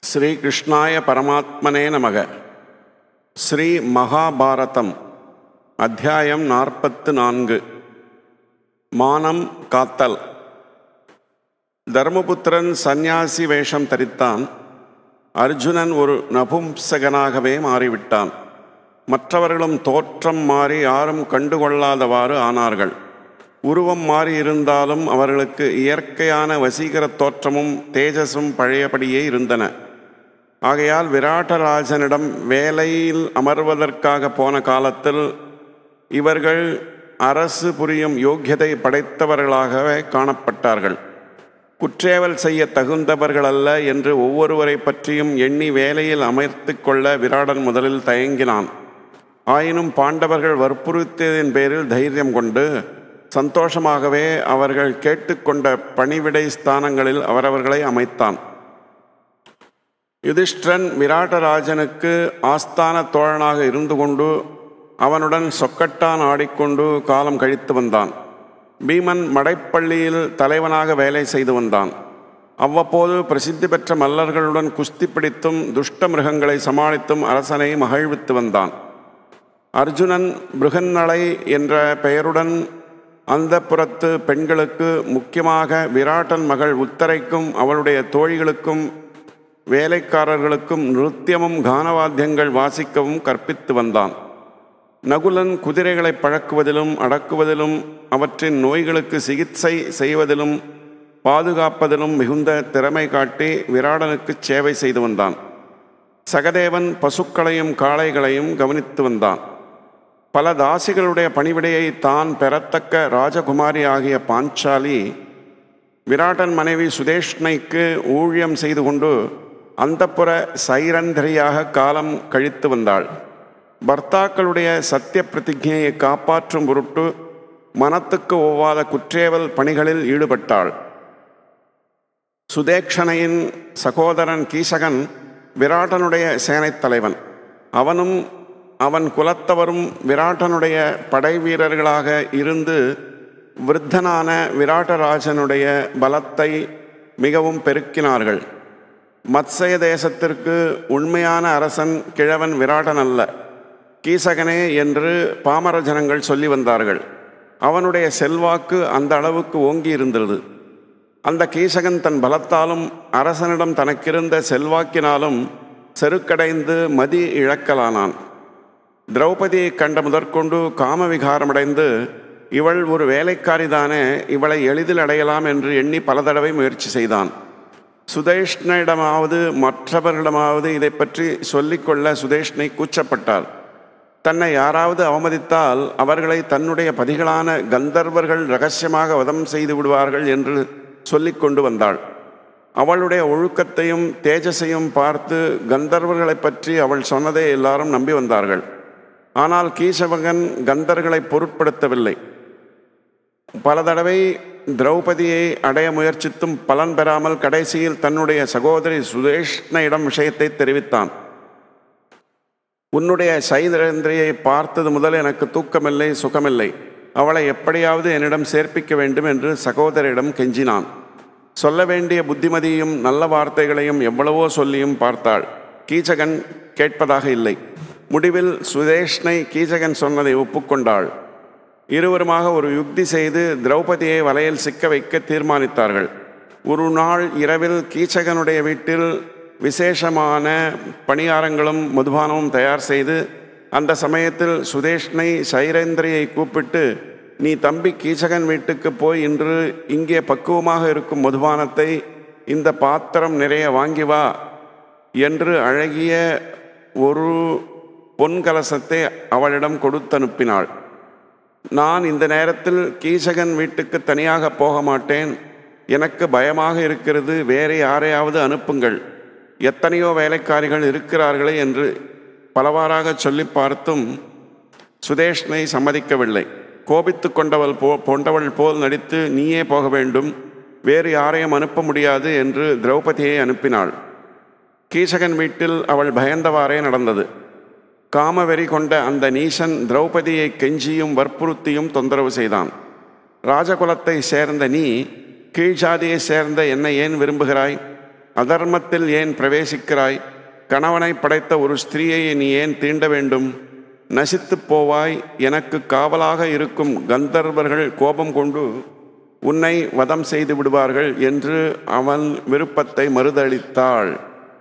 ஸ்ரீகிருஷ்ணாய பரமாத்மனே நமக ஸ்ரீ மகாபாரதம் அத்தியாயம் நாற்பத்து நான்கு மானம் காத்தல் தர்மபுத்திரன் சந்நியாசி வேஷம் தரித்தான் அர்ஜுனன் ஒரு நபும்சகனாகவே மாறிவிட்டான் மற்றவர்களும் தோற்றம் மாறி யாரும் கண்டுகொள்ளாதவாறு ஆனார்கள் உருவம் மாறி இருந்தாலும் அவர்களுக்கு இயற்கையான வசீகர தோற்றமும் தேஜஸும் பழையபடியே இருந்தன ஆகையால் விராட்டராஜனிடம் வேலையில் அமர்வதற்காக போன காலத்தில் இவர்கள் அரசு புரியும் யோக்கியதை படைத்தவர்களாகவே காணப்பட்டார்கள் குற்றேவல் செய்ய தகுந்தவர்கள் அல்ல என்று ஒவ்வொருவரை பற்றியும் எண்ணி வேலையில் அமர்த்து கொள்ள விராடன் முதலில் தயங்கினான் ஆயினும் பாண்டவர்கள் வற்புறுத்தியதின் பேரில் தைரியம் கொண்டு சந்தோஷமாகவே அவர்கள் கேட்டுக்கொண்ட பணிவிடை ஸ்தானங்களில் அவரவர்களை அமைத்தான் யுதிஷ்டிரன் விராட்டராஜனுக்கு ஆஸ்தான தோழனாக இருந்து கொண்டு அவனுடன் சொக்கட்டான் ஆடிக்கொண்டு காலம் கழித்து வந்தான் பீமன் மடைப்பள்ளியில் தலைவனாக வேலை செய்து வந்தான் அவ்வப்போது பிரசித்தி பெற்ற மல்லர்களுடன் குஸ்தி பிடித்தும் துஷ்ட மிருகங்களை சமாளித்தும் அரசனை மகிழ்வித்து வந்தான் அர்ஜுனன் பிருகன்னலை என்ற பெயருடன் அந்த புறத்து பெண்களுக்கு முக்கியமாக விராட்டன் மகள் உத்தரைக்கும் அவளுடைய தோழிகளுக்கும் வேலைக்காரர்களுக்கும் நிருத்தியமும் கானவாத்தியங்கள் வாசிக்கவும் கற்பித்து வந்தான் நகுலன் குதிரைகளை பழக்குவதிலும் அடக்குவதிலும் அவற்றின் நோய்களுக்கு சிகிச்சை செய்வதிலும் பாதுகாப்பதிலும் மிகுந்த திறமை காட்டி விராடனுக்கு சேவை செய்து வந்தான் சகதேவன் பசுக்களையும் காளைகளையும் கவனித்து வந்தான் பல தாசிகளுடைய பணிவிடையை தான் பெறத்தக்க ராஜகுமாரி ஆகிய பாஞ்சாலி விராட்டன் மனைவி சுதேஷ்ணைக்கு ஊழியம் செய்து கொண்டு அந்தப்புற சைரந்திரியாக காலம் கழித்து வந்தாள் பர்த்தாக்களுடைய சத்திய பிரதிஜையை காப்பாற்றும் பொருட்டு மனத்துக்கு ஒவ்வாத குற்றேவல் பணிகளில் ஈடுபட்டாள் சுதேக்ஷணையின் சகோதரன் கீசகன் விராட்டனுடைய சேனைத் தலைவன் அவனும் அவன் குலத்தவரும் விராட்டனுடைய படை வீரர்களாக இருந்து விருத்தனான விராட்டராஜனுடைய பலத்தை மிகவும் பெருக்கினார்கள் மத்சய தேசத்திற்கு உண்மையான அரசன் கிழவன் விராட்டன் அல்ல கீசகனே என்று பாமர ஜனங்கள் சொல்லி வந்தார்கள் அவனுடைய செல்வாக்கு அந்த அளவுக்கு ஓங்கி இருந்தது அந்த கீசகன் தன் பலத்தாலும் அரசனிடம் தனக்கிருந்த செல்வாக்கினாலும் செருக்கடைந்து மதி இழக்கலானான் திரௌபதியை கண்ட முதற்கொண்டு காமவிகாரமடைந்து இவள் ஒரு வேலைக்காரிதானே இவளை எளிதில் அடையலாம் என்று எண்ணி பல தடவை முயற்சி செய்தான் சுதேஷ்ணிடமாவது மற்றவர்களிடமாவது இதை பற்றி சொல்லிக்கொள்ள சுதேஷ்னை கூச்சப்பட்டாள் தன்னை யாராவது அவமதித்தால் அவர்களை தன்னுடைய பதிகளான கந்தர்வர்கள் ரகசியமாக வதம் செய்து விடுவார்கள் என்று சொல்லிக் கொண்டு வந்தாள் அவளுடைய ஒழுக்கத்தையும் தேஜஸையும் பார்த்து கந்தர்வர்களை பற்றி அவள் சொன்னதை எல்லாரும் நம்பி வந்தார்கள் ஆனால் கீசவகன் கந்தர்களை பொருட்படுத்தவில்லை பல தடவை திரௌபதியை அடைய முயற்சித்தும் பலன் பெறாமல் கடைசியில் தன்னுடைய சகோதரி சுதேஷ்ணையிடம் விஷயத்தை தெரிவித்தான் உன்னுடைய சைதரேந்திரியை பார்த்தது முதல் எனக்கு தூக்கமில்லை சுகமில்லை அவளை எப்படியாவது என்னிடம் சேர்ப்பிக்க வேண்டும் என்று சகோதரியிடம் கெஞ்சினான் சொல்ல வேண்டிய புத்திமதியும் நல்ல வார்த்தைகளையும் எவ்வளவோ சொல்லியும் பார்த்தாள் கீச்சகன் கேட்பதாக இல்லை முடிவில் சுதேஷ்னை கீச்சகன் சொன்னதை ஒப்புக்கொண்டாள் இருவருமாக ஒரு யுக்தி செய்து திரௌபதியை வலையில் சிக்க வைக்க தீர்மானித்தார்கள் ஒரு நாள் இரவில் கீச்சகனுடைய வீட்டில் விசேஷமான பணியாரங்களும் மதுபானமும் தயார் செய்து அந்த சமயத்தில் சுதேஷ்னை சைரேந்திரியை கூப்பிட்டு நீ தம்பி கீச்சகன் வீட்டுக்கு போய் இன்று இங்கே பக்குவமாக இருக்கும் மதுபானத்தை இந்த பாத்திரம் நிறைய வாங்கி வா என்று அழகிய ஒரு பொன் கலசத்தை அவளிடம் கொடுத்தனுப்பினாள் நான் இந்த நேரத்தில் கீசகன் வீட்டுக்கு தனியாக போக மாட்டேன் எனக்கு பயமாக இருக்கிறது வேறு யாரையாவது அனுப்புங்கள் எத்தனையோ வேலைக்காரிகள் இருக்கிறார்களே என்று பலவாறாக சொல்லி பார்த்தும் சுதேஷ்னை சம்மதிக்கவில்லை கோபித்து கொண்டவள் போ போன்றவள் போல் நடித்து நீயே போக வேண்டும் வேறு யாரையும் அனுப்ப முடியாது என்று திரௌபதியை அனுப்பினாள் கீசகன் வீட்டில் அவள் பயந்தவாறே நடந்தது காமவெறி கொண்ட அந்த நீசன் திரௌபதியை கெஞ்சியும் வற்புறுத்தியும் தொந்தரவு செய்தான் ராஜகுலத்தை சேர்ந்த நீ கீழ்ஜாதியை சேர்ந்த என்னை ஏன் விரும்புகிறாய் அதர்மத்தில் ஏன் பிரவேசிக்கிறாய் கணவனை படைத்த ஒரு ஸ்திரீயை நீ ஏன் தீண்ட வேண்டும் நசித்துப் போவாய் எனக்கு காவலாக இருக்கும் கந்தர்வர்கள் கோபம் கொண்டு உன்னை வதம் செய்து விடுவார்கள் என்று அவன் விருப்பத்தை மறுதளித்தாள்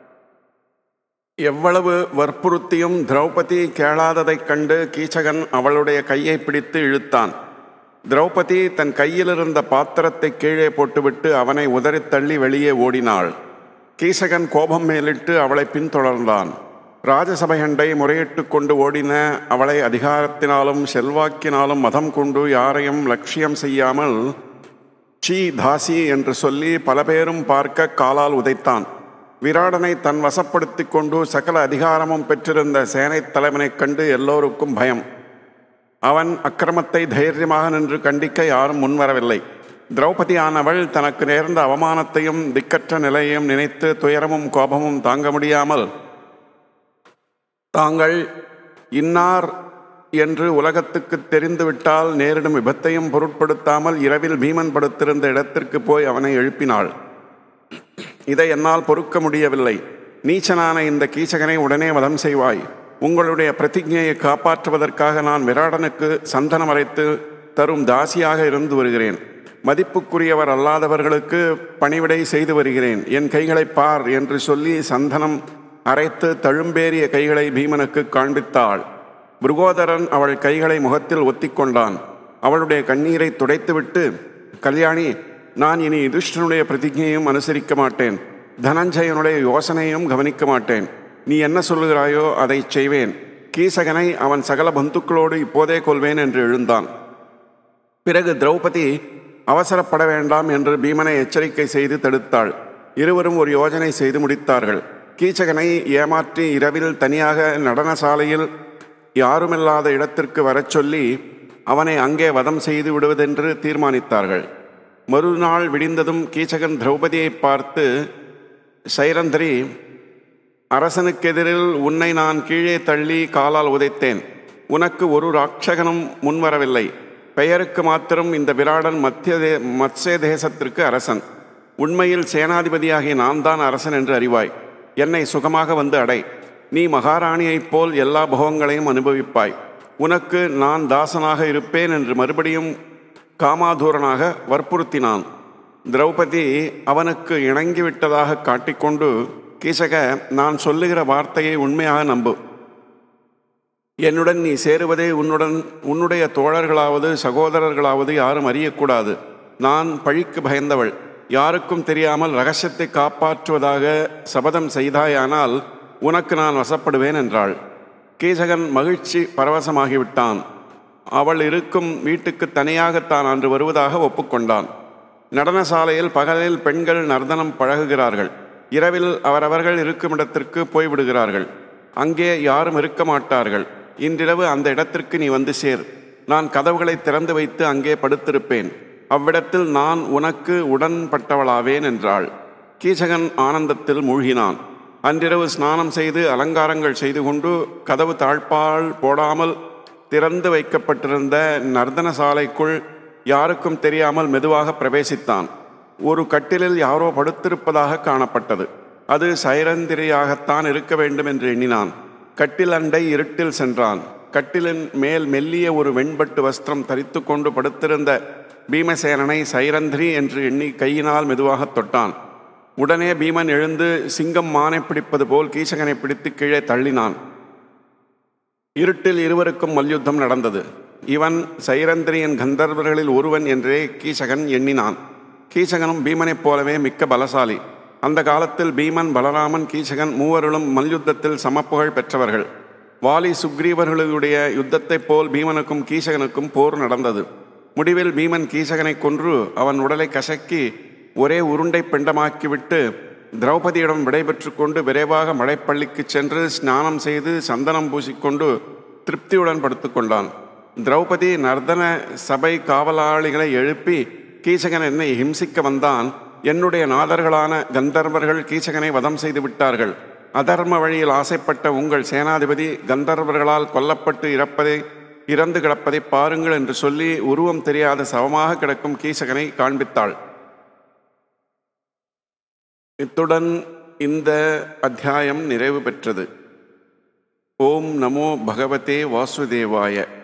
எவ்வளவு வற்புறுத்தியும் திரௌபதி கேளாததைக் கண்டு கீச்சகன் அவளுடைய கையை பிடித்து இழுத்தான் திரௌபதி தன் கையிலிருந்த பாத்திரத்தை கீழே போட்டுவிட்டு அவனை உதறித் தள்ளி வெளியே ஓடினாள் கீசகன் கோபம் மேலிட்டு அவளை பின்தொடர்ந்தான் ராஜசபையண்டை முறையிட்டு கொண்டு ஓடின அவளை அதிகாரத்தினாலும் செல்வாக்கினாலும் மதம் கொண்டு யாரையும் லட்சியம் செய்யாமல் சீ தாசி என்று சொல்லி பல பேரும் பார்க்க காலால் உதைத்தான் விராடனை தன் வசப்படுத்தி கொண்டு சகல அதிகாரமும் பெற்றிருந்த சேனைத் தலைவனைக் கண்டு எல்லோருக்கும் பயம் அவன் அக்கிரமத்தை தைரியமாக நின்று கண்டிக்க யாரும் முன்வரவில்லை திரௌபதியானவள் தனக்கு நேர்ந்த அவமானத்தையும் திக்கற்ற நிலையையும் நினைத்து துயரமும் கோபமும் தாங்க முடியாமல் தாங்கள் இன்னார் என்று உலகத்துக்கு தெரிந்துவிட்டால் நேரிடும் விபத்தையும் பொருட்படுத்தாமல் இரவில் பீமன் படுத்திருந்த இடத்திற்கு போய் அவனை எழுப்பினாள் இதை என்னால் பொறுக்க முடியவில்லை நீச்சனான இந்த கீச்சகனை உடனே வதம் செய்வாய் உங்களுடைய பிரதிஜையை காப்பாற்றுவதற்காக நான் விராடனுக்கு சந்தனம் அரைத்து தரும் தாசியாக இருந்து வருகிறேன் மதிப்புக்குரியவர் அல்லாதவர்களுக்கு பணிவிடை செய்து வருகிறேன் என் கைகளை பார் என்று சொல்லி சந்தனம் அரைத்து தழும்பேறிய கைகளை பீமனுக்கு காண்பித்தாள் புருகோதரன் அவள் கைகளை முகத்தில் ஒத்திக்கொண்டான் அவளுடைய கண்ணீரை துடைத்துவிட்டு கல்யாணி நான் இனி யுதிஷ்டனுடைய பிரதிஜையும் அனுசரிக்க மாட்டேன் தனஞ்சயனுடைய யோசனையும் கவனிக்க மாட்டேன் நீ என்ன சொல்லுகிறாயோ அதை செய்வேன் கீசகனை அவன் சகல பந்துக்களோடு இப்போதே கொள்வேன் என்று எழுந்தான் பிறகு திரௌபதி அவசரப்பட வேண்டாம் என்று பீமனை எச்சரிக்கை செய்து தடுத்தாள் இருவரும் ஒரு யோஜனை செய்து முடித்தார்கள் கீச்சகனை ஏமாற்றி இரவில் தனியாக நடனசாலையில் யாருமில்லாத இடத்திற்கு வரச் சொல்லி அவனை அங்கே வதம் செய்து விடுவதென்று தீர்மானித்தார்கள் மறுநாள் விடிந்ததும் கீச்சகன் திரௌபதியை பார்த்து சைரந்திரி அரசனுக்கெதிரில் உன்னை நான் கீழே தள்ளி காலால் உதைத்தேன் உனக்கு ஒரு ராட்சகனும் முன்வரவில்லை பெயருக்கு மாத்திரம் இந்த விராடன் மத்திய தே மத்ஸ்ய தேசத்திற்கு அரசன் உண்மையில் சேனாதிபதியாகிய நான் தான் அரசன் என்று அறிவாய் என்னை சுகமாக வந்து அடை நீ மகாராணியைப் போல் எல்லா போகங்களையும் அனுபவிப்பாய் உனக்கு நான் தாசனாக இருப்பேன் என்று மறுபடியும் காமாதூரனாக வற்புறுத்தினான் திரௌபதி அவனுக்கு இணங்கிவிட்டதாக காட்டிக்கொண்டு கீசக நான் சொல்லுகிற வார்த்தையை உண்மையாக நம்பு என்னுடன் நீ சேருவதே உன்னுடன் உன்னுடைய தோழர்களாவது சகோதரர்களாவது யாரும் அறியக்கூடாது நான் பழிக்கு பயந்தவள் யாருக்கும் தெரியாமல் ரகசியத்தை காப்பாற்றுவதாக சபதம் செய்தாயானால் உனக்கு நான் வசப்படுவேன் என்றாள் கீசகன் மகிழ்ச்சி பரவசமாகிவிட்டான் அவள் இருக்கும் வீட்டுக்கு தனியாக தான் அன்று வருவதாக ஒப்புக்கொண்டான் நடனசாலையில் பகலில் பெண்கள் நர்தனம் பழகுகிறார்கள் இரவில் அவரவர்கள் இருக்கும் இடத்திற்கு போய்விடுகிறார்கள் அங்கே யாரும் இருக்க மாட்டார்கள் இன்றிரவு அந்த இடத்திற்கு நீ வந்து சேர் நான் கதவுகளை திறந்து வைத்து அங்கே படுத்திருப்பேன் அவ்விடத்தில் நான் உனக்கு உடன்பட்டவளாவேன் என்றாள் கீசகன் ஆனந்தத்தில் மூழ்கினான் அன்றிரவு ஸ்நானம் செய்து அலங்காரங்கள் செய்து கொண்டு கதவு தாழ்பால் போடாமல் திறந்து வைக்கப்பட்டிருந்த நர்தன சாலைக்குள் யாருக்கும் தெரியாமல் மெதுவாக பிரவேசித்தான் ஒரு கட்டிலில் யாரோ படுத்திருப்பதாக காணப்பட்டது அது சைரந்திரியாகத்தான் இருக்க வேண்டும் என்று எண்ணினான் கட்டில் அண்டை இருட்டில் சென்றான் கட்டிலின் மேல் மெல்லிய ஒரு வெண்பட்டு வஸ்திரம் தரித்து கொண்டு படுத்திருந்த பீமசேனனை சைரந்திரி என்று எண்ணி கையினால் மெதுவாக தொட்டான் உடனே பீமன் எழுந்து சிங்கம் மானை பிடிப்பது போல் கீசகனை பிடித்து கீழே தள்ளினான் இருட்டில் இருவருக்கும் மல்யுத்தம் நடந்தது இவன் சைரந்திரியின் கந்தர்வர்களில் ஒருவன் என்றே கீசகன் எண்ணினான் கீசகனும் பீமனைப் போலவே மிக்க பலசாலி அந்த காலத்தில் பீமன் பலராமன் கீசகன் மூவருளும் மல்யுத்தத்தில் சமப்புகழ் பெற்றவர்கள் வாலி சுக்ரீவர்களுடைய யுத்தத்தைப் போல் பீமனுக்கும் கீசகனுக்கும் போர் நடந்தது முடிவில் பீமன் கீசகனை கொன்று அவன் உடலை கசக்கி ஒரே உருண்டை பிண்டமாக்கிவிட்டு திரௌபதியிடம் விடைபெற்று கொண்டு விரைவாக மழைப்பள்ளிக்கு சென்று ஸ்நானம் செய்து சந்தனம் பூசிக்கொண்டு திருப்தியுடன் படுத்துக்கொண்டான் திரௌபதி நர்தன சபை காவலாளிகளை எழுப்பி கீசகன் என்னை ஹிம்சிக்க வந்தான் என்னுடைய நாதர்களான கந்தர்வர்கள் கீசகனை வதம் செய்து விட்டார்கள் அதர்ம வழியில் ஆசைப்பட்ட உங்கள் சேனாதிபதி கந்தர்வர்களால் கொல்லப்பட்டு இறப்பதை இறந்து கிடப்பதை பாருங்கள் என்று சொல்லி உருவம் தெரியாத சவமாக கிடக்கும் கீசகனை காண்பித்தாள் இத்துடன் இந்த அத்தியாயம் நிறைவு பெற்றது ஓம் நமோ பகவதே வாசுதேவாய